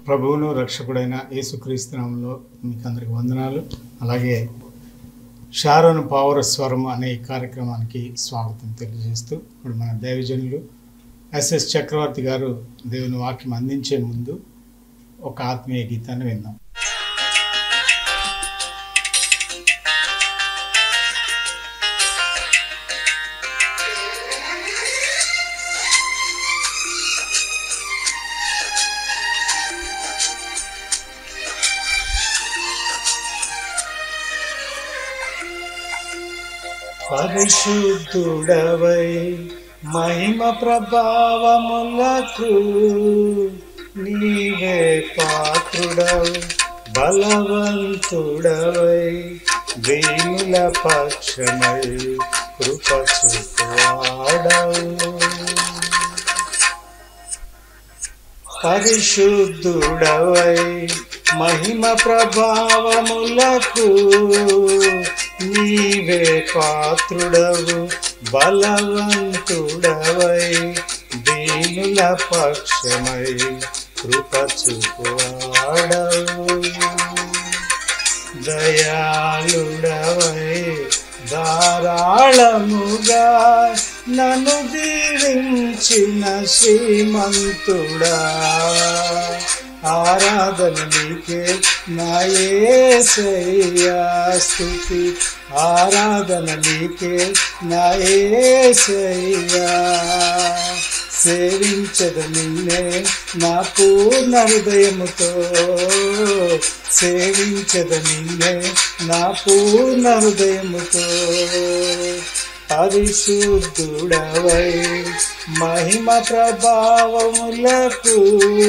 ప్రభువును రక్షకుడైన యేసుక్రీస్తు నామంలో మీకు అందరికి వందనాలు అలాగే షారోను పావర స్వరం అనే ఈ కార్యక్రమానికి స్వాగతం తెలియజేస్తూ ఇప్పుడు మన దైవజనులు ఎస్ఎస్ చక్రవర్తి గారు దేవుని వాక్యం అందించే ముందు ఒక ఆత్మీయ గీతాన్ని విందాం పరిశుద్ధుడవై మహిమ ప్రభావములకు నీవే పాత్రుడవు బలవంతుడవై దీనుల పక్షమై కృప చూపువాడవు పరిశుద్ధుడవై మహిమ ప్రభావములకు నీవే పాత్రుడవు బలవంతుడవై దీనుల పక్షమై కృప చూపువాడవు దయాళుడవై ధారాళముగా నన్ను దీవించిన శ్రీమంతుడా ఆరాధన నీకే నాయసయ్యా స్థుతి ఆరాధన నీకే నాయసయ్యా సేవించద నిన్నే నా పూర్ణ హృదయముతో సేవించద నిన్నే నా పూర్ణ హృదయముతో పరిశుద్ధుడవై మహిమ ప్రభావములకు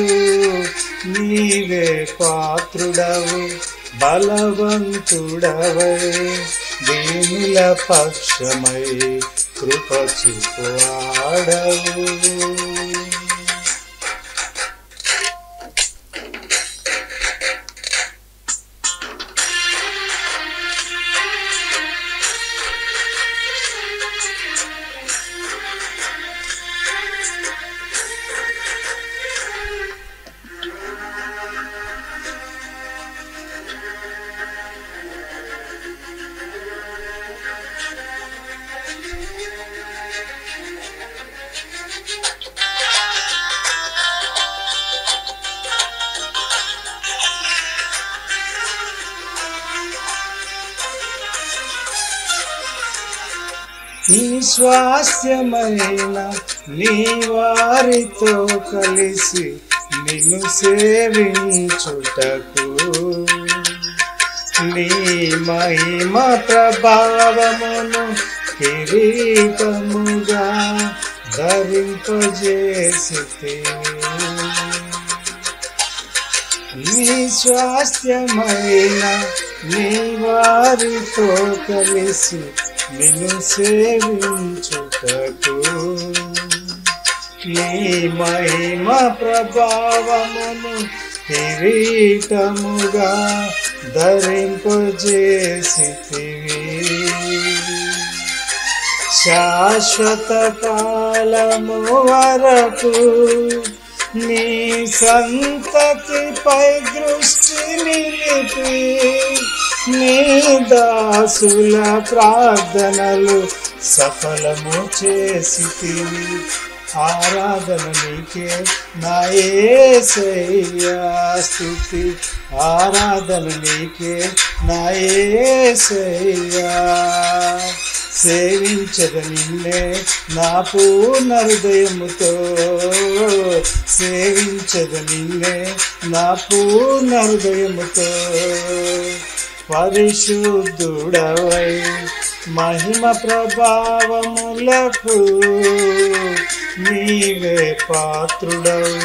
నీవే పాత్రుడవు బలవంతుడవై దీనుల పక్షమై కృప చూపువాడవు నీ స్వాస్థ్యమైన నీ వారితో కలిసి నిన్ను సేవించుటకు నీ మహిమ ప్రభావమును కిరీటముగా ధరింపజేసి నీ స్వాస్థ్యమైన నీ వారితో కలిసి నిన్ను సేవించుటకు నీ మహిమ ప్రభావమును కిరీటముగా ధరింపజేసితివి శాశ్వత కాలము వరకు నీ సంతతిపై దృష్టి నిలిపి నీ దాసుల ప్రార్థనలు సఫలము చేసి ఆరాధన నీకే నా యేసయ్యా స్తుతి ఆరాధన నీకే నా యేసయ్యా సేవించద నిన్నే నా పూర్ణ హృదయముతో సేవించద నిన్నే నా పూర్ణ హృదయముతో పరిశుద్ధుడవై మహిమ ప్రభావములకు నీవే పాత్రుడవు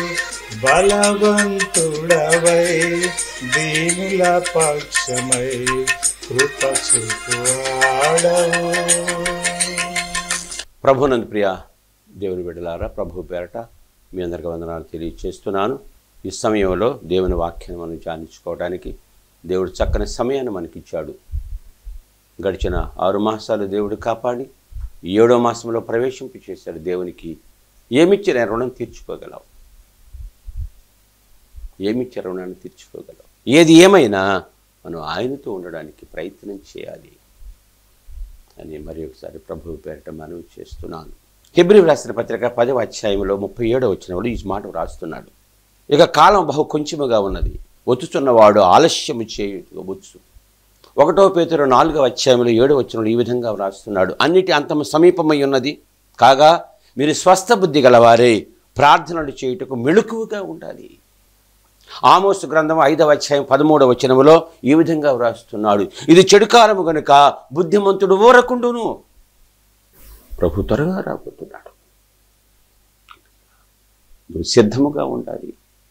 బలవంతుడవై దీనుల పక్షమై కృప చూపువాడవు ప్రభునందు ప్రియ దేవుని బిడ్డలారా ప్రభు పేరట మీ అందరికి వందనాలు తెలియచేస్తున్నాను ఈ సమయంలో దేవుని వాక్యాన్ని మనం ధ్యానించుకోవడానికి దేవుడు చక్కని సమయాన్ని మనకిచ్చాడు గడిచిన ఆరు మాసాలు దేవుడు కాపాడి ఈ ఏడో మాసంలో ప్రవేశింపు చేశాడు దేవునికి ఏమిచ్చి నేను రుణం తీర్చుకోగలవు ఏమిచ్చే రుణాన్ని తీర్చుకోగలం ఏది ఏమైనా మనం ఆయనతో ఉండడానికి ప్రయత్నం చేయాలి అని మరి ఒకసారి ప్రభు పేరిట మనవి చేస్తున్నాను హెబ్రి రాసిన పత్రిక పదవ అధ్యాయంలో ముప్పై ఏడో వచ్చినప్పుడు ఈ మాట వ్రాస్తున్నాడు ఇక కాలం బహు కొంచెముగా ఉన్నది ఒత్తుచున్నవాడు ఆలస్యము చేయవచ్చు ఒకటో పేతురు నాలుగవ అధ్యాయంలో ఏడో వచ్చినప్పుడు ఈ విధంగా వ్రాస్తున్నాడు అన్నిటి అంతము సమీపమై ఉన్నది కాగా మీరు స్వస్థ బుద్ధి గలవారే ప్రార్థనలు చేయుటకు మెళుకువగా ఉండాలి ఆమోసు గ్రంథం ఐదవ అధ్యాయం పదమూడవ వచనములో ఈ విధంగా వ్రాస్తున్నాడు ఇది చెడుకాలము గనుక బుద్ధిమంతుడు ఊరకుండును ప్రభు త్వరగా రాబోతున్నాడు నువ్వు సిద్ధముగా ఉండాలి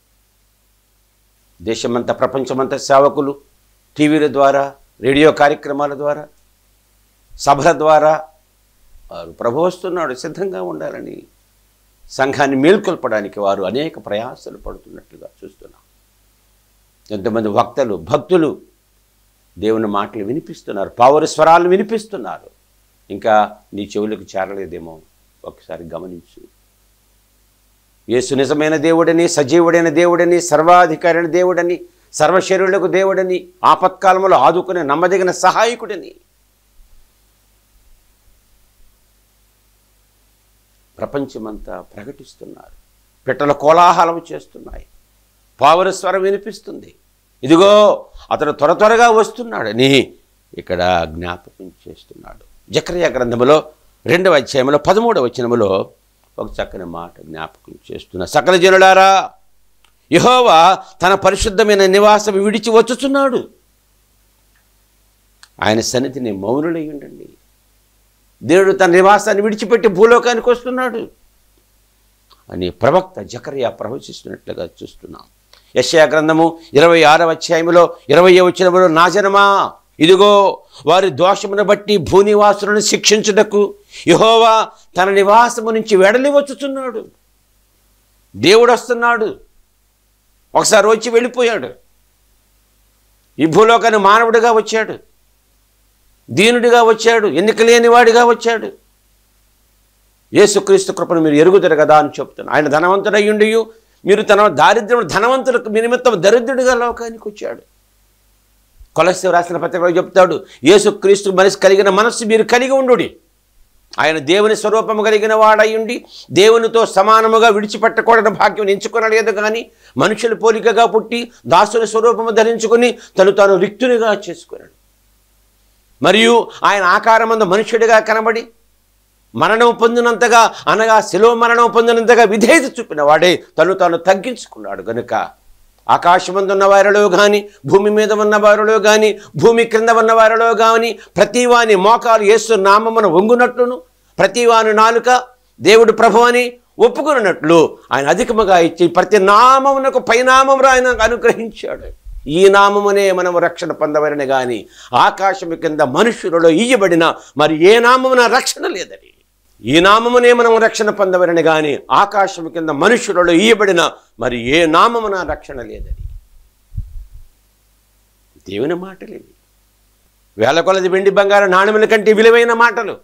దేశమంతా ప్రపంచమంతా సేవకులు టీవీల ద్వారా రేడియో కార్యక్రమాల ద్వారా సభల ద్వారా వారు ప్రభు వస్తున్నాడు సిద్ధంగా ఉండాలని సంఘాన్ని మేల్కొల్పడానికి వారు అనేక ప్రయాసాలు పడుతున్నట్లుగా చూస్తున్నాం ఎంతమంది వక్తలు భక్తులు దేవుని మాటలు వినిపిస్తున్నారు పావుర స్వరాలు వినిపిస్తున్నారు ఇంకా నీ చెవులకు చేరలేదేమో ఒకసారి గమనించు యేసు నిజమైన దేవుడని సజీవుడైన దేవుడని సర్వాధికారైన దేవుడని సర్వశరీరులకు దేవుడని ఆపత్కాలంలో ఆదుకునే నమ్మదగిన సహాయకుడని ప్రపంచమంతా ప్రకటిస్తున్నారు పిట్టల కోలాహలం చేస్తున్నాయి పావుర స్వరం వినిపిస్తుంది ఇదిగో అతడు త్వర త్వరగా వస్తున్నాడని ఇక్కడ జ్ఞాపకం చేస్తున్నాడు జక్రయ గ్రంథములో రెండవ అధ్యాయంలో పదమూడవ వచనములో ఒక చక్కని మాట జ్ఞాపకం చేస్తున్న సకల జనులారా యహోవా తన పరిశుద్ధమైన నివాసం విడిచి వచ్చుచున్నాడు ఆయన సన్నిధిని మౌనులై ఉండండి దేవుడు తన నివాసాన్ని విడిచిపెట్టి భూలోకానికి వస్తున్నాడు అని ప్రవక్త జకర్యా ప్రవచిస్తున్నట్లుగా చూస్తున్నాం యశయా గ్రంథము ఇరవై ఆరవ అధ్యాయములో ఇరవై వచనములో నా జనమా ఇదిగో వారి దోషమును బట్టి భూనివాసులను శిక్షించుటకు యహోవా తన నివాసము నుంచి వెడలి వచ్చుచున్నాడు దేవుడు వస్తున్నాడు ఒకసారి వచ్చి వెళ్ళిపోయాడు ఈ భూలోకాన్ని మానవుడిగా వచ్చాడు దీనుడిగా వచ్చాడు ఎన్నిక లేనివాడిగా వచ్చాడు యేసుక్రీస్తు కృపను మీరు ఎరుగుతారు కదా అని చెప్తున్నాను ఆయన ధనవంతుడయ్యుండి మీరు తన దారిద్ర్యం ధనవంతులకు మీ నిమిత్తం దరిద్రుడిగా లోకానికి వచ్చాడు కొలస్య రాసిన పత్రికలో చెప్తాడు యేసుక్రీస్తు మనసు కలిగిన మనస్సు మీరు కలిగి ఉండుడి ఆయన దేవుని స్వరూపము కలిగిన వాడయ్యుండి దేవునితో సమానముగా విడిచిపెట్టకూడని భాగ్యం ఎంచుకొనలేదు కానీ మనుషుల పోలికగా పుట్టి దాసుని స్వరూపము ధరించుకుని తను తాను రిక్తునిగా చేసుకున్నాడు మరియు ఆయన ఆకారమందు మనుష్యుడిగా కనబడి మరణం పొందినంతగా అనగా శిలువ మరణం పొందినంతగా విధేయత చూపిన వాడే తను తాను తగ్గించుకున్నాడు గనుక ఆకాశమందున్న వారిలో కానీ భూమి మీద ఉన్న వారిలో కానీ భూమి క్రింద ఉన్న వారిలో కానీ ప్రతివాని మోకాలు యేసు నామమున వంగునట్లును ప్రతివాని నాలుక దేవుడు ప్రభు అని ఒప్పుకున్నట్లు ఆయన అధికముగా ఇచ్చి ప్రతి నామమునకు పైనామమును ఆయన అనుగ్రహించాడు ఈ నామమునే మనము రక్షణ పొందవలని కానీ ఆకాశము కింద మనుషులలో ఇయ్యబడిన మరి ఏ నామమున రక్షణ లేదని ఈ నామమునే మనం రక్షణ పొందవలని కానీ ఆకాశము కింద మనుషులలో ఇయ్యబడిన మరి ఏ నామమున రక్షణ లేదని దేవుని మాటలు ఇవి వేల కొలది వెండి బంగారు నాణ్యముల కంటే విలువైన మాటలు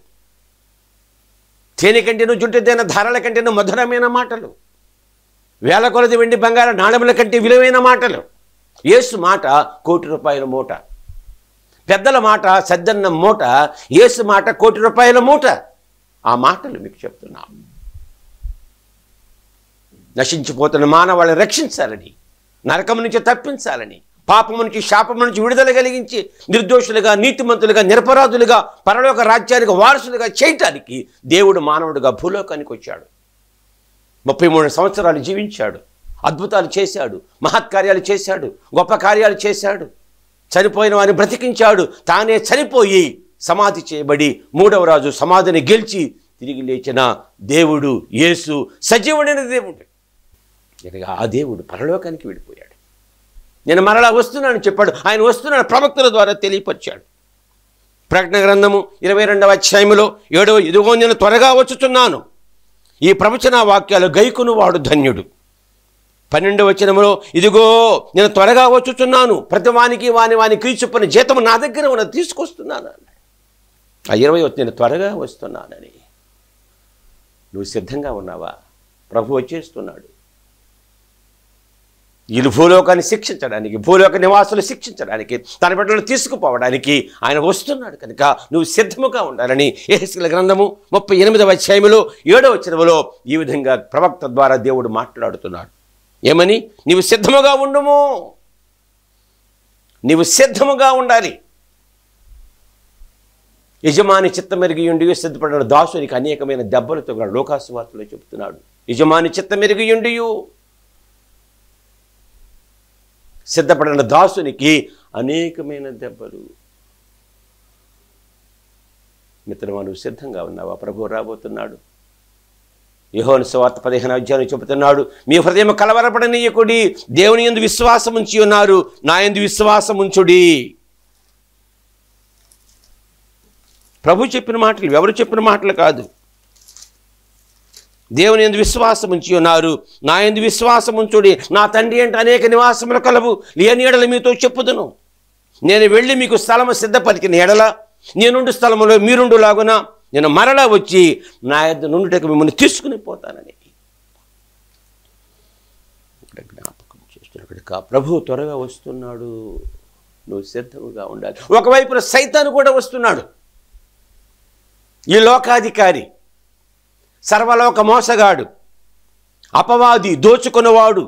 తేనె కంటేను జుంటిదైన ధరల కంటేను మధురమైన మాటలు వేల కొలది వెండి బంగారు నాణ్యముల కంటే విలువైన మాటలు యేసు మాట కోటి రూపాయల మూట పెద్దల మాట సద్దన్న మూట యేసు మాట కోటి రూపాయల మూట ఆ మాటలు మీకు చెప్తున్నాం నశించిపోతున్న మానవాళ్ళని రక్షించాలని నరకము నుంచి తప్పించాలని పాపము నుంచి శాపము నుంచి విడుదల కలిగించి నిర్దోషులుగా నీతిమంతులుగా నిరపరాధులుగా పరలోక రాజ్యానికి వారసులుగా చేయటానికి దేవుడు మానవుడిగా భూలోకానికి వచ్చాడు ముప్పై మూడు సంవత్సరాలు జీవించాడు అద్భుతాలు చేశాడు మహత్కార్యాలు చేశాడు గొప్ప కార్యాలు చేశాడు చనిపోయిన వారిని బ్రతికించాడు తానే చనిపోయి సమాధి చేయబడి మూడవ రాజు సమాధిని గెలిచి తిరిగి లేచిన దేవుడు యేసు సజీవుడైన దేవుడు ఇక ఆ దేవుడు పరలోకానికి వెళ్ళిపోయాడు నేను మరలా వస్తున్నానని చెప్పాడు ఆయన వస్తున్నాడు ప్రవక్తల ద్వారా తెలియపరిచాడు ప్రకటన గ్రంథము ఇరవై రెండవ అధ్యాయములో ఏడవ ఇదిగో నేను త్వరగా వచ్చుచున్నాను ఈ ప్రవచన వాక్యాలు గైకును వాడు ధన్యుడు పన్నెండు వచనములో ఇదిగో నేను త్వరగా వచ్చుచున్నాను ప్రతి వానికి వాని వాని క్రీచుప్పని జీతము నా దగ్గర ఉన్న తీసుకొస్తున్నాను అన్నాడు ఆ ఇరవై వచ్చి నేను త్వరగా వస్తున్నానని నువ్వు సిద్ధంగా ఉన్నావా ప్రభు వచ్చేస్తున్నాడు వీళ్ళు భూలోకాన్ని శిక్షించడానికి భూలోక నివాసులు శిక్షించడానికి తన బిడ్డలు తీసుకుపోవడానికి ఆయన వస్తున్నాడు కనుక నువ్వు సిద్ధముగా ఉండాలని ఏహెస్కల గ్రంథము ముప్పై ఎనిమిదవ అధ్యాయములో ఏడవ వచనములో ఈ విధంగా ప్రవక్త ద్వారా దేవుడు మాట్లాడుతున్నాడు ఏమని నీవు సిద్ధముగా ఉండుము నీవు సిద్ధముగా ఉండాలి యజమాని చిత్తమెరిగి ఉండి సిద్ధపడిన దాసునికి అనేకమైన దెబ్బలతో కూడా లోకాసువార్తలో చెబుతున్నాడు యజమాని చిత్తమెరిగి ఉండి సిద్ధపడిన దాసునికి అనేకమైన దెబ్బలు మిత్రమా నువ్వు సిద్ధంగా ఉన్నావా ప్రభు రాబోతున్నాడు యెహోను సువార్త పదిహేను అధ్యాయం చెబుతున్నాడు మీ హృదయం కలవరపడనీయకుడి దేవుని ఎందు విశ్వాసం ఉంచి ఉన్నారు నా ఎందు విశ్వాసం ఉంచుడి ప్రభు చెప్పిన మాటలు ఎవరు చెప్పిన మాటలు కాదు దేవుని ఎందు విశ్వాసం ఉంచి ఉన్నారు నా ఎందు విశ్వాసం ఉంచుడి నా తండ్రి అంటే అనేక నివాసములు కలవు లేని ఎడల మీతో చెప్పుదును నేను వెళ్ళి మీకు స్థలము సిద్ధపరిచిన ఎడల నేనుండు స్థలములో మీరుండు లాగున నేను మరలా వచ్చి నా యొద్ద నుండుటకు మిమ్మల్ని తీసుకుని పోతానని ఇక్కడ జ్ఞాపకం చేస్తున్నాడు కా ప్రభు త్వరగా వస్తున్నాడు నువ్వు సిద్ధముగా ఉండాలి ఒకవైపున సైతాను కూడా వస్తున్నాడు ఈ లోకాధికారి సర్వలోక మోసగాడు అపవాది దోచుకున్నవాడు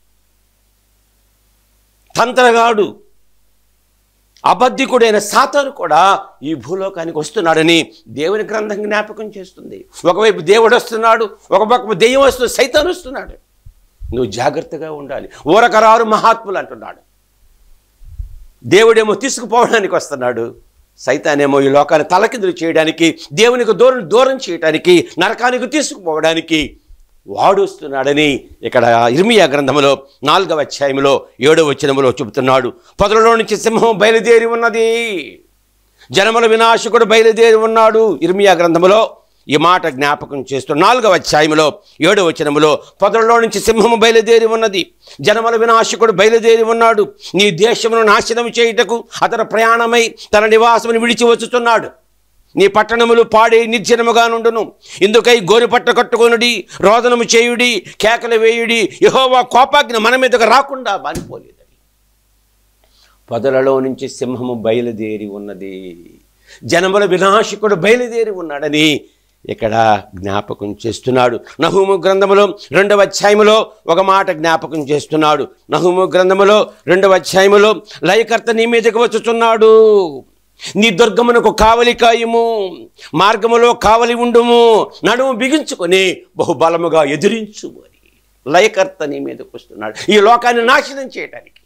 తంత్రగాడు అబద్ధికుడైన సాతాను కూడా ఈ భూలోకానికి వస్తున్నాడని దేవుని గ్రంథం జ్ఞాపకం చేస్తుంది ఒకవైపు దేవుడు వస్తున్నాడు ఒక పక్క దెయ్యం వస్తుంది సైతాను వస్తున్నాడు నువ్వు జాగ్రత్తగా ఉండాలి ఊరకరారు మహాత్ములు అంటున్నాడు దేవుడేమో తీసుకుపోవడానికి వస్తున్నాడు సైతానేమో ఈ లోకాన్ని తలకిందులు చేయడానికి దేవునికి దూరం దూరం చేయడానికి నరకానికి తీసుకుపోవడానికి వాడు వస్తున్నాడని ఇక్కడ ఇర్మియా గ్రంథములో నాలుగవ అధ్యాయంలో ఏడవ వచనములో చెబుతున్నాడు పొదలలో నుంచి సింహం బయలుదేరి ఉన్నది జనముల వినాశకుడు బయలుదేరి ఉన్నాడు ఇర్మియా గ్రంథములో ఈ మాట జ్ఞాపకం చేస్తూ నాలుగవ అధ్యాయంలో ఏడవ వచనములో పొదలలో నుంచి సింహము బయలుదేరి ఉన్నది జనముల వినాశకుడు బయలుదేరి ఉన్నాడు నీ దేశమును నాశనం చేయుటకు అతను ప్రయాణమై తన నివాసమును విడిచి వచ్చుతున్నాడు నీ పట్టణములు పాడి నిర్జనముగా నుండును ఇందుకై గోని పట్ట కట్టుకొనుడి రోదనము చేయుడి కేకలు వేయుడి యహోవా కోపాగ్ని మన మీదకు రాకుండా బానిపోలేదని పొదలలో నుంచి సింహము బయలుదేరి ఉన్నది జనముల వినాశకుడు బయలుదేరి ఉన్నాడని ఇక్కడ జ్ఞాపకం చేస్తున్నాడు నహూము గ్రంథములో రెండవ అధ్యాయములో ఒక మాట జ్ఞాపకం చేస్తున్నాడు నహూము గ్రంథములో రెండవ అధ్యాయములో లయకర్త నీ మీదకి వచ్చుచున్నాడు నీ దుర్గమునకు కావలి కాయము మార్గములో కావలి ఉండుము నడుము బిగించుకొని బహుబలముగా ఎదిరించు అని లయకర్త నీ మీదకి వస్తున్నాడు ఈ లోకాన్ని నాశనం చేయడానికి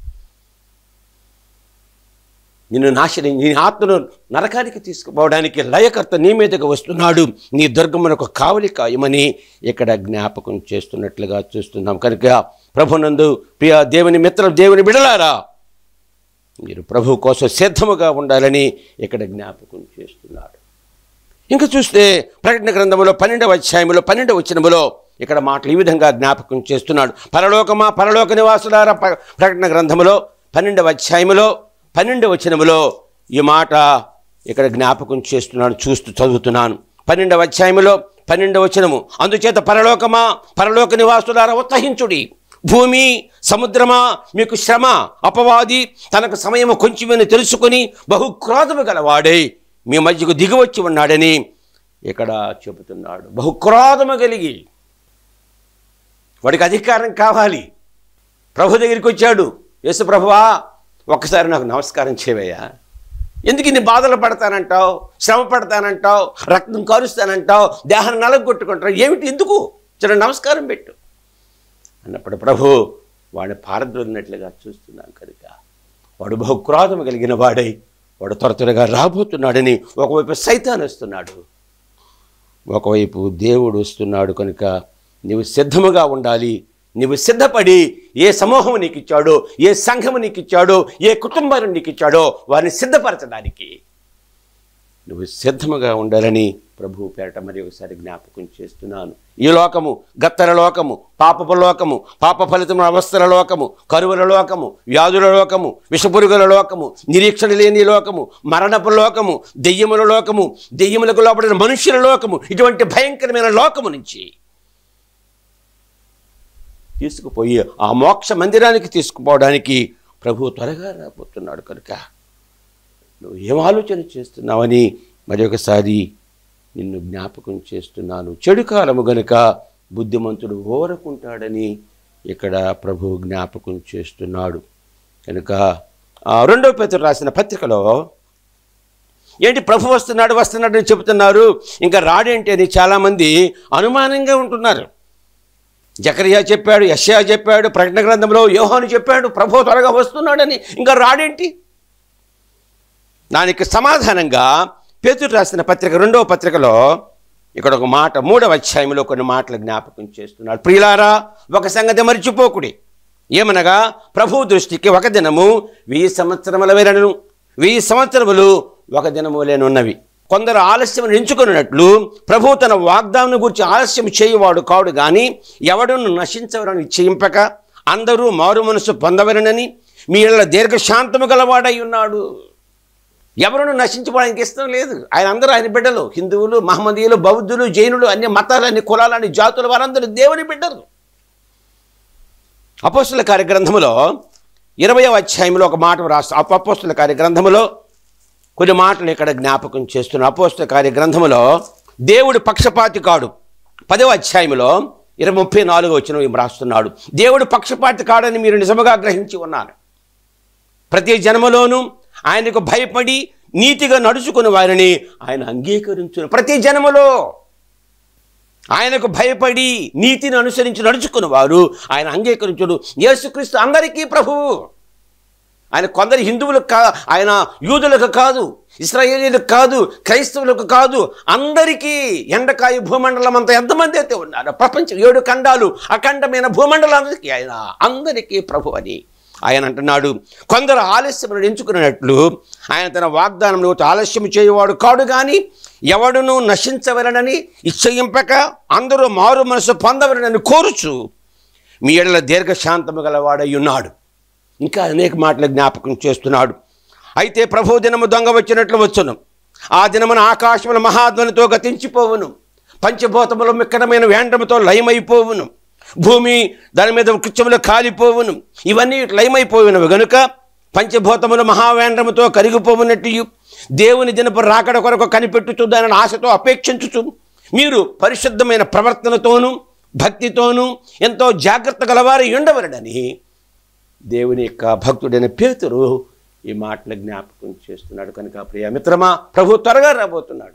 నిన్ను నాశనం నీ ఆత్మను నరకానికి తీసుకుపోవడానికి లయకర్త నీ మీదకి వస్తున్నాడు నీ దుర్గమునకు కావలి కాయమని ఇక్కడ జ్ఞాపకం చేస్తున్నట్లుగా చూస్తున్నాం కనుక ప్రభునందు ప్రియ దేవుని మిత్ర దేవుని బిడలారా మీరు ప్రభు కోసం సిద్ధముగా ఉండాలని ఇక్కడ జ్ఞాపకం చేస్తున్నాడు ఇంకా చూస్తే ప్రకటన గ్రంథములో పన్నెండవ అధ్యాయములో పన్నెండవ వచనములో ఇక్కడ మాటలు ఈ విధంగా జ్ఞాపకం చేస్తున్నాడు పరలోకమా పరలోక నివాసులారా ప్ర- ప్రకటన గ్రంథములో పన్నెండవ అధ్యాయములో పన్నెండవ వచనములో ఈ మాట ఇక్కడ జ్ఞాపకం చేస్తున్నాను చూస్తూ చదువుతున్నాను పన్నెండవ అధ్యాయములో పన్నెండవ వచనము అందుచేత పరలోకమా పరలోక నివాసులారా ఉత్తహించుడి భూమి సముద్రమా మీకు శ్రమ అపవాది తనకు సమయము కొంచెమని తెలుసుకొని బహుక్రోధము గలవాడై మీ మధ్యకు దిగివచ్చి ఉన్నాడని ఇక్కడ చెబుతున్నాడు బహుక్రోధము కలిగి వాడికి అధికారం కావాలి ప్రభు దగ్గరికి వచ్చాడు యేసు ప్రభువా ఒక్కసారి నాకు నమస్కారం చేయవయ్యా ఎందుకు ఇన్ని బాధలు పడతానంటావు శ్రమ పడతానంటావు రక్తం కారుస్తానంటావు దేహాన్ని నలగొట్టుకుంటావు ఏమిటి ఎందుకు చిన్న నమస్కారం పెట్టు అన్నప్పుడు ప్రభు వాడిని పారద్రోలినట్లుగా చూస్తున్నాం కనుక వాడు బహుక్రోధము కలిగిన వాడై వాడు త్వర త్వరగా రాబోతున్నాడని ఒకవైపు సైతాన్ వస్తున్నాడు ఒకవైపు దేవుడు వస్తున్నాడు కనుక నీవు సిద్ధముగా ఉండాలి నీవు సిద్ధపడి ఏ సమూహం నీకు ఇచ్చాడో ఏ సంఘము నీకు ఇచ్చాడో ఏ కుటుంబాన్ని నీకు ఇచ్చాడో వారిని సిద్ధపరచడానికి నువ్వు సిద్ధముగా ఉండాలని ప్రభు పేరట మరి ఒకసారి జ్ఞాపకం చేస్తున్నాను ఈ లోకము గత్తర లోకము పాపపు లోకము పాప ఫలితముల అవస్థల లోకము కరువుల లోకము వ్యాధుల లోకము విషపురుగుల లోకము నిరీక్షణ లేని లోకము మరణపు లోకము దెయ్యముల లోకము దెయ్యములకు లోపడిన మనుషుల లోకము ఇటువంటి భయంకరమైన లోకము నుంచి తీసుకుపోయి ఆ మోక్ష మందిరానికి తీసుకుపోవడానికి ప్రభు త్వరగా రాబోతున్నాడు కనుక నువ్వు ఏం ఆలోచన చేస్తున్నావని మరి ఒకసారి నిన్ను జ్ఞాపకం చేస్తున్నాను చెడు కాలము గనుక బుద్ధిమంతుడు ఓరకుంటాడని ఇక్కడ ప్రభు జ్ఞాపకం చేస్తున్నాడు కనుక ఆ రెండో పేతురు రాసిన పత్రికలో ఏంటి ప్రభు వస్తున్నాడు వస్తున్నాడు అని చెబుతున్నారు ఇంకా రాడేంటి అని చాలామంది అనుమానంగా ఉంటున్నారు జకరియా చెప్పాడు యష్యా చెప్పాడు ప్రకటన గ్రంథంలో యోహాను చెప్పాడు ప్రభు త్వరగా వస్తున్నాడని ఇంకా రాడేంటి దానికి సమాధానంగా పేతురు రాసిన పత్రిక రెండవ పత్రికలో ఇక్కడ ఒక మాట మూడవ అధ్యాయంలో కొన్ని మాటలు జ్ఞాపకం చేస్తున్నాడు ప్రియులారా ఒక సంగతి మర్చిపోకుడి ఏమనగా ప్రభు దృష్టికి ఒక దినము వెయ్యి సంవత్సరముల వేరను వెయ్యి సంవత్సరములు ఒక దినము లేనున్నవి కొందరు ఆలస్యం ఎంచుకున్నట్లు ప్రభు తన వాగ్దానం గురించి ఆలస్యం చేయువాడు కాడు కానీ ఎవడును నశించవరని చేయింపక అందరూ మారు మనసు పొందవరనని మీ ఇళ్ళ దీర్ఘశాంతము గలవాడై ఉన్నాడు ఎవరును నశించుకోవడానికి ఇష్టం లేదు ఆయన అందరూ ఆయన బిడ్డలు హిందువులు మహమ్మదీయులు బౌద్ధులు జైనులు అన్ని మతాలు అన్ని కులాలు అన్ని జాతులు వారందరూ దేవుని బిడ్డలు అపోస్తుల కార్యగ్రంథములో ఇరవయవ అధ్యాయంలో ఒక మాట రాస్తా అపోస్తుల కార్యగ్రంథములో కొన్ని మాటలు ఇక్కడ జ్ఞాపకం చేస్తున్న అపోస్తుల కార్యగ్రంథములో దేవుడు పక్షపాతి కాడు పదవ అధ్యాయంలో ఇరవై ముప్పై నాలుగు వచ్చిన రాస్తున్నాడు దేవుడు పక్షపాతి కాడని మీరు నిజముగా గ్రహించి ఉన్నారు ప్రతి జన్మలోనూ ఆయనకు భయపడి నీతిగా నడుచుకుని వారిని ఆయన అంగీకరించును ప్రతి జన్మలో ఆయనకు భయపడి నీతిని అనుసరించి నడుచుకుని వారు ఆయన అంగీకరించుడు యేసుక్రీస్తు అందరికీ ప్రభువు ఆయన కొందరు హిందువులకు కా ఆయన యూదులకు కాదు ఇస్రాయేలీలకు కాదు క్రైస్తవులకు కాదు అందరికీ ఎండకాయ భూమండలం అంతా ఎంతమంది అయితే ఉన్నారు ప్రపంచం ఏడు ఖండాలు అఖండమైన భూమండలానికి ఆయన అందరికీ ప్రభు అని ఆయన అంటున్నాడు కొందరు ఆలస్యం ఎంచుకున్నట్లు ఆయన తన వాగ్దానం ఆలస్యం చేయవాడు కాడు కానీ ఎవడును నశించవలనని ఇచ్చయింపక అందరూ మారు మనసు పొందవలనని కోరుచు మీ ఎడల దీర్ఘశాంతము గలవాడై ఉన్నాడు ఇంకా అనేక మాటలు జ్ఞాపకం చేస్తున్నాడు అయితే ప్రభు దినము దొంగ వచ్చినట్లు వచ్చును ఆ దినమున ఆకాశముల మహాధ్వనితో గతించిపోవును పంచభూతములు మిక్కడమైన వేండ్రముతో లయమైపోవును భూమి దాని మీద కృత్యములు కాలిపోవును ఇవన్నీ లయమైపోయినవి గనుక పంచభూతములు మహావేంద్రముతో కరిగిపోవునట్టు దేవుని దినపు రాకడ కొరకు కనిపెట్టుచు దానిని ఆశతో అపేక్షించుచు మీరు పరిశుద్ధమైన ప్రవర్తనతోనూ భక్తితోనూ ఎంతో జాగ్రత్త గలవారు ఉండవలడని దేవుని యొక్క భక్తుడైన పేతురు ఈ మాటలు జ్ఞాపకం చేస్తున్నాడు కనుక ప్రియ మిత్రమా ప్రభు త్వరగా రాబోతున్నాడు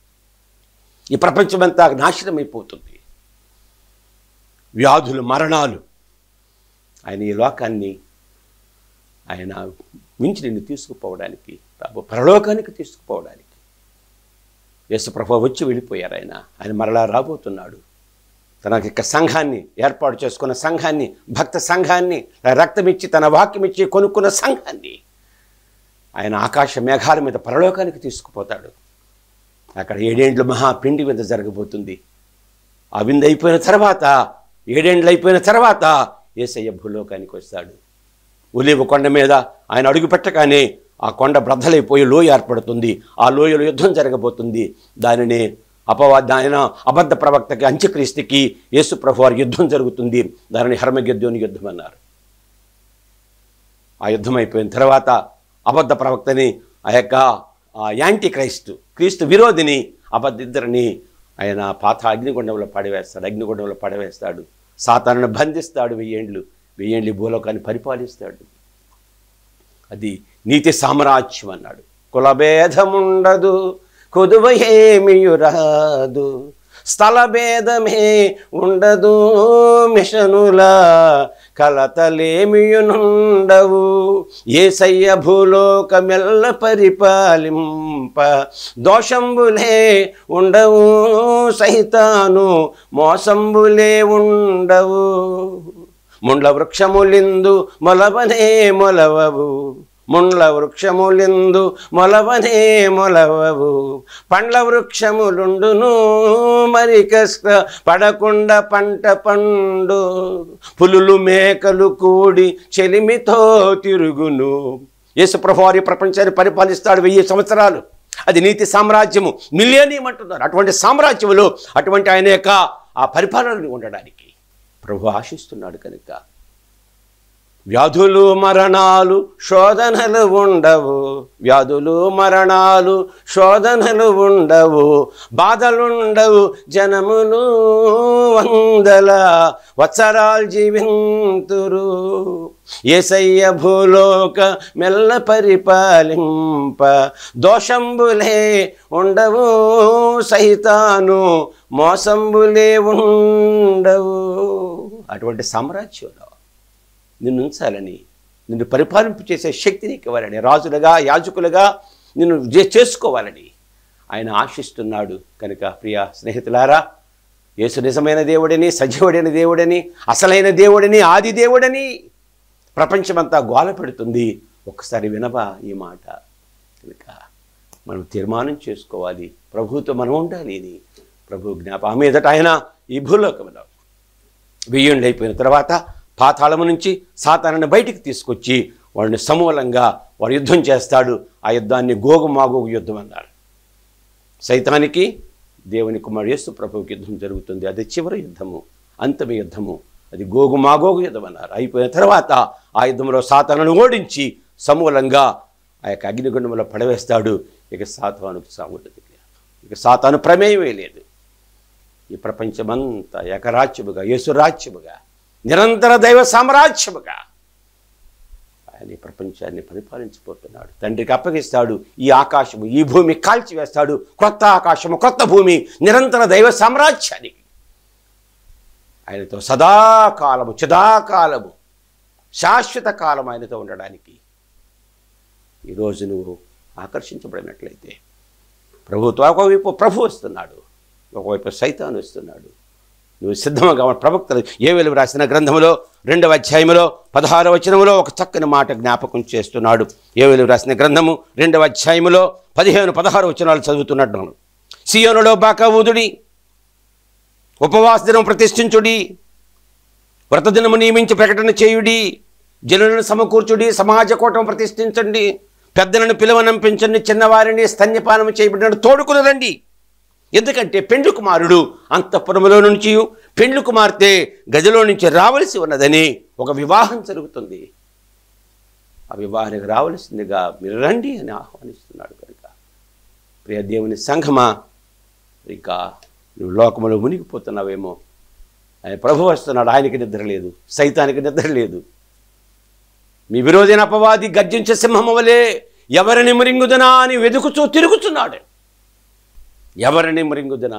ఈ ప్రపంచమంతా నాశనమైపోతుంది వ్యాధులు మరణాలు ఆయన ఈ లోకాన్ని ఆయన మించి నిన్ను తీసుకుపోవడానికి రాబో పరలోకానికి తీసుకుపోవడానికి యేసు ప్రభు వచ్చి వెళ్ళిపోయారు ఆయన ఆయన మరలా రాబోతున్నాడు తన యొక్క సంఘాన్ని ఏర్పాటు చేసుకున్న సంఘాన్ని భక్త సంఘాన్ని రక్తమిచ్చి తన వాక్యమిచ్చి కొనుక్కున్న సంఘాన్ని ఆయన ఆకాశ మేఘాల మీద పరలోకానికి తీసుకుపోతాడు అక్కడ ఏడేండ్లు మహాపిండి మీద జరగబోతుంది ఆ విందు అయిపోయిన తర్వాత ఏడేండ్లు అయిపోయిన తర్వాత ఏసయ్య భూలోకానికి వస్తాడు ఒలివ కొండ మీద ఆయన అడుగు పెట్టగానే ఆ కొండ బ్రద్దలైపోయి లోయ ఏర్పడుతుంది ఆ లోయలో యుద్ధం జరగబోతుంది దానిని అపవాద ఆయన అబద్ధ ప్రవక్తకి అంత్యక్రీస్తుకి యేసు ప్రభు వారి యుద్ధం జరుగుతుంది దానిని హర్మగెద్దోని యుద్ధం అన్నారు ఆ యుద్ధం అయిపోయిన తర్వాత అబద్ధ ప్రవక్తని ఆ యొక్క ఆ యాంటీ క్రైస్తు క్రీస్తు విరోధిని అబద్ధ ఇద్దరిని ఆయన పాత అగ్నిగుండంలో పడవేస్తాడు అగ్నిగుండంలో పడవేస్తాడు సాతాను బంధిస్తాడు వెయ్యేండ్లు వెయ్యేండ్లు ఈ భూలోకాన్ని పరిపాలిస్తాడు అది నీతి సామ్రాజ్యం అన్నాడు కులభేదముండదు కొదువ ఏమియురాదు స్థల భేదమే ఉండదు మిషనుల కలతలేమియునుండవు ఏసయ్య భూలోకమెల్ల పరిపాలింప దోషంబులే ఉండవు సహితాను మోసంబులే ఉండవు ముండ్ల వృక్షములిందు మొలవనే మొలవవు ముండ్ల వృక్షములిందు మొలవనే మొలవవు పండ్ల వృక్షములుండును మరి కష్ట పడకుండా పంట పండు పులులు మేకలు కూడి చెలిమితో తిరుగును యేసుప్రభు వారి ప్రపంచాన్ని పరిపాలిస్తాడు వెయ్యి సంవత్సరాలు అది నీతి సామ్రాజ్యము మిలియనియం అంటున్నారు అటువంటి సామ్రాజ్యములో అటువంటి ఆయన యొక్క ఆ పరిపాలన ఉండడానికి ప్రభు ఆశిస్తున్నాడు కనుక వ్యాధులు మరణాలు శోధనలు ఉండవు వ్యాధులు మరణాలు శోధనలు ఉండవు బాధలుండవు జనములు వందల వత్సరాలు జీవింతురు ఏసయ్య భూలోక మెల్ల పరిపాలింప దోషంబులే ఉండవు సైతాను మోసంబులే ఉండవు అటువంటి సామ్రాజ్యంలో నిన్ను ఉంచాలని నిన్ను పరిపాలింపు చేసే శక్తి నీకు ఇవ్వాలని రాజులుగా యాజకులుగా నిన్ను చే- చేసుకోవాలని ఆయన ఆశిస్తున్నాడు కనుక ప్రియ స్నేహితులారా యేసు నిజమైన దేవుడని సజీవుడైన దేవుడని అసలైన దేవుడని ఆది దేవుడని ప్రపంచమంతా గోల పెడుతుంది ఒక్కసారి వినవా ఈ మాట కనుక మనం తీర్మానం చేసుకోవాలి ప్రభుతో మనం ఉండాలి అని ప్రభు జ్ఞాప ఆ మీదట ఆయన ఈ భూలోకంలో వెయ్యండి అయిపోయిన తర్వాత పాతాళము నుంచి సాతానాన్ని బయటికి తీసుకొచ్చి వాడిని సమూలంగా వాడు యుద్ధం చేస్తాడు ఆ యుద్ధాన్ని గోగు మాగోగు యుద్ధం అన్నారు సైతానికి దేవుని కుమారు యేసు ప్రభువుకి యుద్ధం జరుగుతుంది అది చివరి యుద్ధము అంతిమ యుద్ధము అది గోగు మాగోగు యుద్ధం అన్నారు అయిపోయిన తర్వాత ఆ యుద్ధంలో సాతానును ఓడించి సమూలంగా ఆ యొక్క అగ్నిగుండంలో పడవేస్తాడు ఇక సాతానుకు సాగుతుంది ఇక సాతాను ప్రమేయమే లేదు ఈ ప్రపంచమంతా ఏకరాజ్యముగా యేసురాజ్యముగా నిరంతర దైవ సామ్రాజ్యముగా ఆయన ఈ ప్రపంచాన్ని పరిపాలించబోతున్నాడు తండ్రికి అప్పగిస్తాడు ఈ ఆకాశము ఈ భూమి కాల్చివేస్తాడు కొత్త ఆకాశము కొత్త భూమి నిరంతర దైవ సామ్రాజ్యానికి ఆయనతో సదాకాలము చిదాకాలము శాశ్వత కాలం ఆయనతో ఉండడానికి ఈరోజు నువ్వు ఆకర్షించబడినట్లయితే ప్రభుత్వ ఒకవైపు ప్రభు వస్తున్నాడు ఒకవైపు సైతాను వస్తున్నాడు నువ్వు సిద్ధంగా ఉన్న ప్రవక్తలు ఏ వెలుగు రాసిన గ్రంథములో రెండవ అధ్యాయములో పదహారవ వచనములో ఒక చక్కని మాట జ్ఞాపకం చేస్తున్నాడు ఏ వెలుగు రాసిన గ్రంథము రెండవ అధ్యాయములో పదిహేను పదహారు వచనాలు చదువుతున్నట్టు సియోనులో బాకా ఊదుడి ఉపవాస దినం ప్రతిష్ఠించుడి వ్రతదినము నియమించి ప్రకటన చేయుడి జనులను సమకూర్చుడి సమాజ కూటం ప్రతిష్ఠించండి పెద్దలను పిలువనంపించండి చిన్నవారిని స్తన్యపానం చేయబడిన తోడుకుని రండి ఎందుకంటే పెండ్లి కుమారుడు అంతఃపురములో నుంచి పెండ్లి కుమార్తె గదిలో నుంచి రావలసి ఉన్నదని ఒక వివాహం జరుగుతుంది ఆ వివాహానికి రావలసిందిగా మీరు రండి అని ఆహ్వానిస్తున్నాడు కనుక ప్రియ దేవుని సంఘమా ఇక నువ్వు లోకములో మునిగిపోతున్నావేమో ఆయన ప్రభు వస్తున్నాడు ఆయనకి నిద్ర లేదు సైతానికి నిద్ర లేదు మీ విరోధైన అపవాది గర్జించే సింహము వలె ఎవరిని మరింగుదనా అని వెతుకుతూ తిరుగుతున్నాడు ఎవరిని మరింగుదనా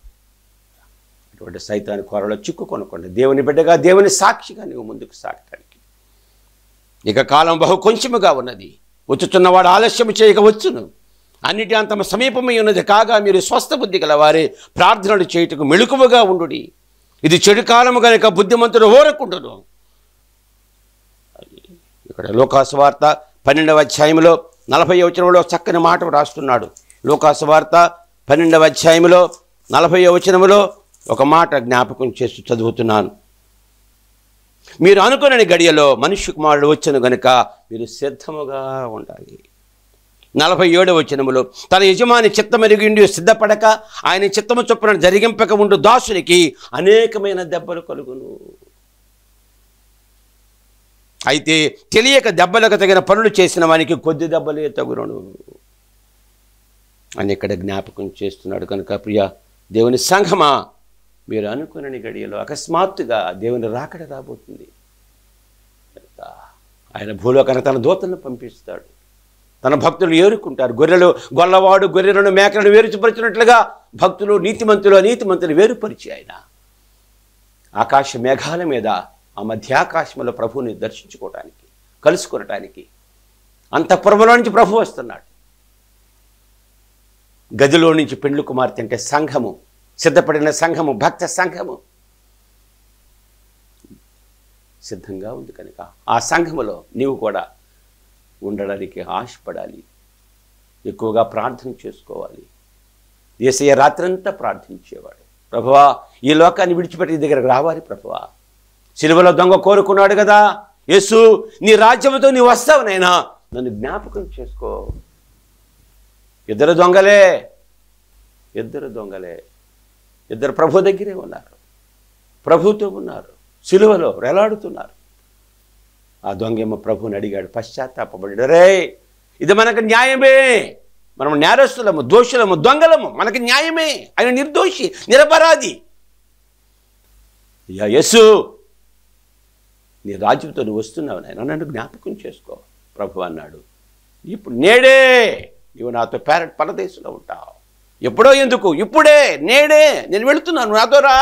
అటువంటి సైతాన్ని కొరలో చిక్కు కొనకుండా దేవుని బిడ్డగా దేవుని సాక్షిగా నువ్వు ముందుకు సాగటానికి ఇక కాలం బహు కొంచెముగా ఉన్నది వచ్చుచున్నవాడు ఆలస్యం చేయక వచ్చును అన్నిటి అంతమ సమీపమై ఉన్నది కాగా మీరు స్వస్థ బుద్ధి గలవారే ప్రార్థనలు చేయుటకు మెళుకువగా ఉండుడి ఇది చెడు కాలము కనుక బుద్ధిమంతుడు ఓరకుండును ఇక్కడ లోకాసు వార్త పన్నెండవ అధ్యాయంలో నలభై వచనంలో చక్కని మాట రాస్తున్నాడు లోకాసు వార్త పన్నెండవ అధ్యాయంలో నలభై వచనములో ఒక మాట జ్ఞాపకం చేస్తూ చదువుతున్నాను మీరు అనుకునని గడియలో మనుష్య కుమారుడు వచ్చను గనుక మీరు సిద్ధముగా ఉండాలి నలభై ఏడవ వచనములో తన యజమాని చిత్తమెరిగిండి సిద్ధపడక ఆయన చిత్తము చొప్పున జరిగింపక ఉండు దాసునికి అనేకమైన దెబ్బలు కలుగును అయితే తెలియక దెబ్బలకు తగిన పనులు చేసిన వానికి కొద్ది దెబ్బలే తగురును అని ఇక్కడ జ్ఞాపకం చేస్తున్నాడు కనుక ప్రియ దేవుని సంఘమా మీరు అనుకునని గడియలో అకస్మాత్తుగా దేవుని రాకడ రాబోతుంది కనుక ఆయన భూలోకానికి తన దూతలను పంపిస్తాడు తన భక్తులు ఏరుకుంటారు గొర్రెలు గొల్లవాడు గొర్రెలను మేకలను వేరుపరిచినట్లుగా భక్తులు నీతిమంతులు అనీతిమంతులు వేరుపరిచి ఆయన ఆకాశ మేఘాల మీద ఆ మధ్యాకాశంలో ప్రభువుని దర్శించుకోవటానికి కలుసుకొనటానికి అంతఃపురంలో నుంచి ప్రభు వస్తున్నాడు గదిలో నుంచి పెండ్లు కుమార్తె అంటే సంఘము సిద్ధపడిన సంఘము భక్త సంఘము సిద్ధంగా ఉంది కనుక ఆ సంఘములో నీవు కూడా ఉండడానికి ఆశపడాలి ఎక్కువగా ప్రార్థన చేసుకోవాలి ఏసయ్య రాత్రంతా ప్రార్థించేవాడు ప్రభువా ఈ లోకాన్ని విడిచిపెట్టి నీ దగ్గరకు రావాలి ప్రభువా సిలువలో దొంగ కోరుకున్నాడు కదా యేసు నీ రాజ్యముతో నీ వస్తావు నైనా నన్ను జ్ఞాపకం చేసుకో ఇద్దరు దొంగలే ఇద్దరు దొంగలే ఇద్దరు ప్రభు దగ్గరే ఉన్నారు ప్రభుతో ఉన్నారు సిలువలో వేలాడుతున్నారు ఆ దొంగేమో ప్రభువుని అడిగాడు పశ్చాత్తాపడి రే ఇది మనకు న్యాయమే మనం నేరస్తులము దోషులము దొంగలము మనకి న్యాయమే ఆయన నిర్దోషి నిరపరాధి యా యస్సు నీ రాజ్యంతో నువ్వు వస్తున్నావు నాయన నన్ను జ్ఞాపకం చేసుకో ప్రభు అన్నాడు ఇప్పుడు నేడే నువ్వు నాతో పేరట్ పరదేశంలో ఉంటావు ఎప్పుడో ఎందుకు ఇప్పుడే నేడే నేను వెళుతున్నాను నాతో రా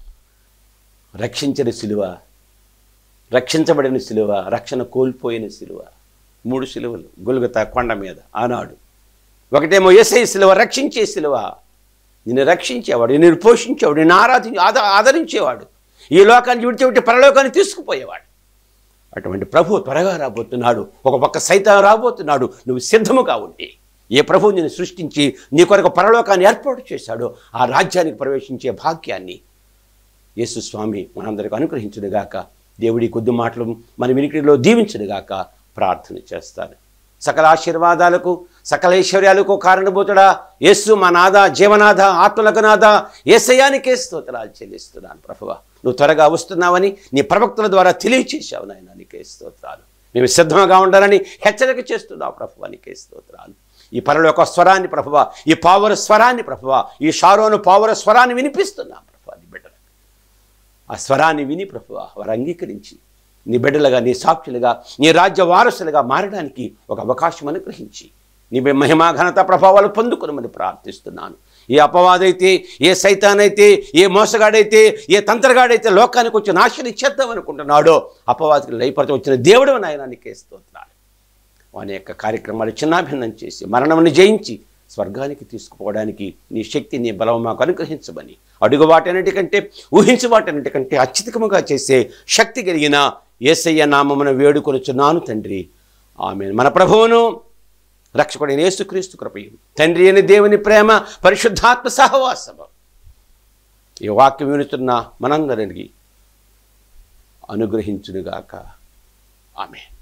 రక్షించిన సిలువ రక్షించబడిన సిలువ రక్షణ కోల్పోయిన సిలువ మూడు సిలువలు గొలుగత కొండ మీద ఆనాడు ఒకటేమో ఎస్ఐ సిలువ రక్షించే సిలువ నిన్ను రక్షించేవాడు నిన్ను పోషించేవాడు నిన్ను ఆరాధి ఆద ఆదరించేవాడు ఈ లోకాన్ని విడిచిపెట్టి పరలోకాన్ని తీసుకుపోయేవాడు అటువంటి ప్రభు త్వరగా రాబోతున్నాడు ఒక పక్క సైతం రాబోతున్నాడు నువ్వు సిద్ధముగా ఉంటే ఏ ప్రభు నిన్ను సృష్టించి నీ కొరకు పరలోకాన్ని ఏర్పాటు చేశాడో ఆ రాజ్యానికి ప్రవేశించే భాగ్యాన్ని యేసు స్వామి మనందరికి అనుగ్రహించునుగాక దేవుడి కొద్ది మాటలు మన వినికిడిలో దీవించునుగాక ప్రార్థన చేస్తాను సకల ఆశీర్వాదాలకు సకల ఐశ్వర్యాలకు కారణభూతుడా యేసు మా నాథ జీవనాథ ఆత్మలకు నాథ ఏసయానికే స్తోత్రాలు చెల్లిస్తున్నాను ప్రభువ నువ్వు త్వరగా వస్తున్నావని నీ ప్రవక్తల ద్వారా తెలియచేశావు నాయన నీకే స్తోత్రాలు మేము సిద్ధంగా ఉండాలని హెచ్చరిక చేస్తున్నావు ప్రభువ నీకే స్తోత్రాలు ఈ పరలోక స్వరాన్ని ప్రభువ ఈ పావుర స్వరాన్ని ప్రభువ ఈ షారోను పావుర స్వరాన్ని వినిపిస్తున్నాం ప్రభువ నీ బిడ్డలకు ఆ స్వరాన్ని విని ప్రభువ వారు అంగీకరించి నీ బిడ్డలుగా నీ సాక్షులుగా నీ రాజ్య వారసులుగా మారడానికి ఒక అవకాశం అనుగ్రహించి నీ మహిమా ఘనత ప్రభావాలు పొందుకునమని ప్రార్థిస్తున్నాను ఏ అపవాదైతే ఏ సైతానైతే ఏ మోసగాడైతే ఏ తంత్రగాడైతే లోకానికి వచ్చి నాశనం చేద్దాం అనుకుంటున్నాడో అపవాదికి లయపరచ వచ్చిన దేవుడు నాయన నీకే స్తోత్రాలు వాని యొక్క కార్యక్రమాలు చిన్నాభిన్నం చేసి మరణమును జయించి స్వర్గానికి తీసుకుపోవడానికి నీ శక్తి నీ బలం మాకు అనుగ్రహించమని అడుగు వాటన్నిటికంటే ఊహించు వాటన్నిటికంటే అత్యధికముగా చేసే శక్తి కలిగిన ఏసయ్య నామమున వేడుకొనుచున్నాను తండ్రి ఆమె మన ప్రభువును రక్షకుడైన యేసుక్రీస్తు కృపయు తండ్రి అని దేవుని ప్రేమ పరిశుద్ధాత్మ సహవాసము ఈ వాక్యం వినుతున్న మనందరికి అనుగ్రహించునుగాక ఆమె